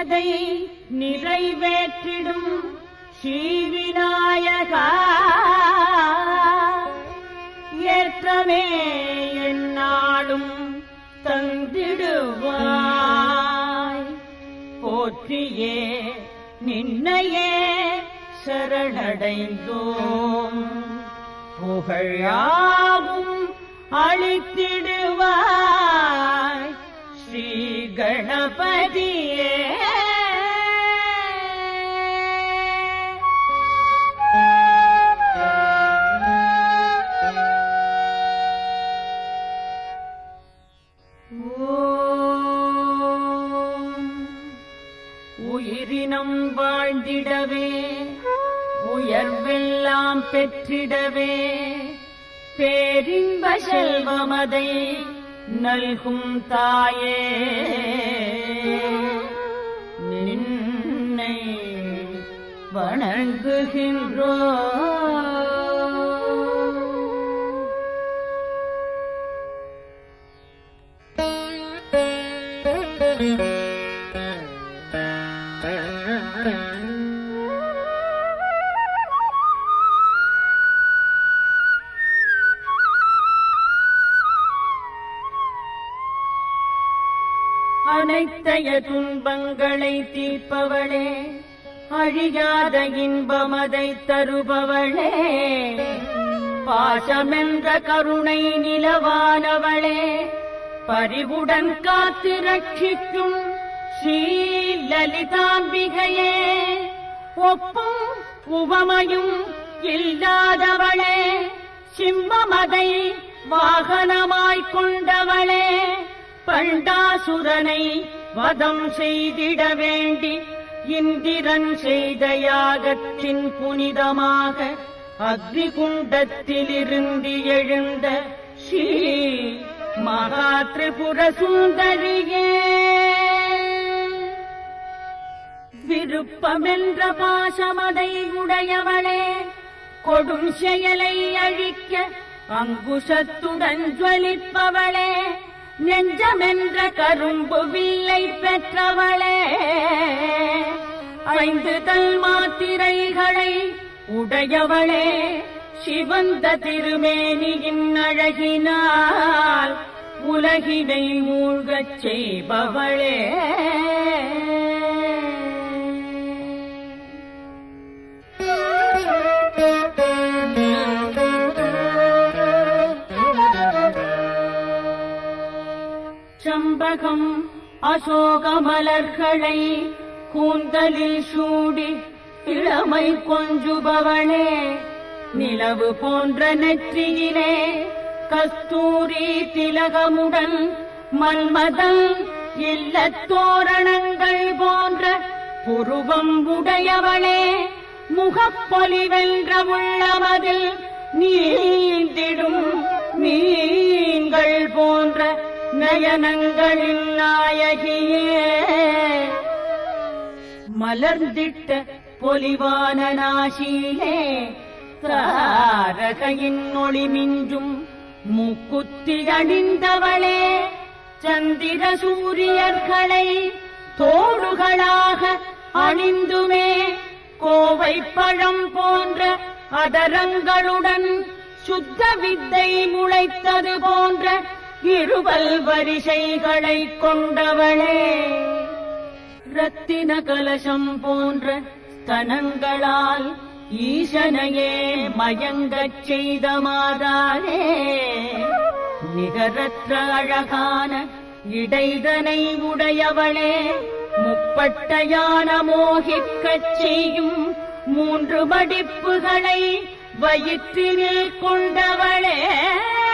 வேண்டியதை நிறைவேற்றிடும் ஸ்ரீவிநாயகா ஏற்றமே என்னாலும் தந்திடுவாய் போற்றியே நின்னையே சரணடைந்தோம் புகழாவும் அளித்திடுவாய் ஸ்ரீ கணபதியே ஓம் உயிரினம் வாழ்ந்திடவே உயர்வெல்லாம் பெற்றிடவே பேரின்ப செல்வமதை நல்கும் தாயே நின்னை வணங்குகின்றோ அனைத்தைய துன்பங்களை தீர்ப்பவளே அழியாத இன்பமதை தருபவளே பாசமென்ற கருணை நிலவானவளே பரிவுடன் காத்து ரட்சிக்கும் ஸ்ரீ லலிதாம்பிகையே ஒப்பும் உவமையும் இல்லாதவளே சிம்மமதை வாகனமாய்க் கொண்டவளே பண்டாசுரனை வதம் செய்திட வேண்டி இந்திரன் செய்த யாகத்தின் புனிதமாக அக்னிகுண்டத்திலிருந்து எழுந்த ஸ்ரீ மகா திரிபுர சுந்தரியே விருப்பமென்ற பாசமதை உடையவளே கொடும் செயலை அழிக்க அங்குஷத்துடன் ஜுவலிப்பவளே நெஞ்சமென்ற கரும்பு வில்லை பெற்றவளே ஐந்து தல் மாத்திரைகளை உடையவளே சிவந்த திருமேனியின் அழகினால் உலகினை மூழ்கச் செய்பவளே சம்பகம் அசோக மலர்களை கூந்தலில் சூடி இளமை கொஞ்சுபவளே நிலவு போன்ற நெற்றியிலே கஸ்தூரி திலகமுடன் மன்மதன் இல்லத் தோரணங்கள் போன்ற புருவம் உடையவளே முகப்பொலிவென்ற உள்ளமதில் நீந்திடும் மீன்கள் போன்ற நயனங்களின் நாயகியே மலர்ந்திட்ட பொலிவான நாசியிலே தாரகையின் ஒளி மிஞ்சும் மூக்குத்தி அணிந்தவளே சந்திர சூரியர்களை தோடுகளாக அணிந்துமே கோவை பழம் போன்ற அதரங்களுடன் சுத்த வித்தை முளைத்தது போன்ற இருவல் வரிசைகளை கொண்டவளே ரத்தின கலசம் போன்ற ஸ்தனங்களால் ஈசனையே மயங்கச் செய்த மாதாரே நிகரற்ற அழகான இடைதனை உடையவளே முப்பட்ட யான மோகிக்கச் செய்யும் மூன்று மடிப்புகளை வயிற்றினில் கொண்டவளே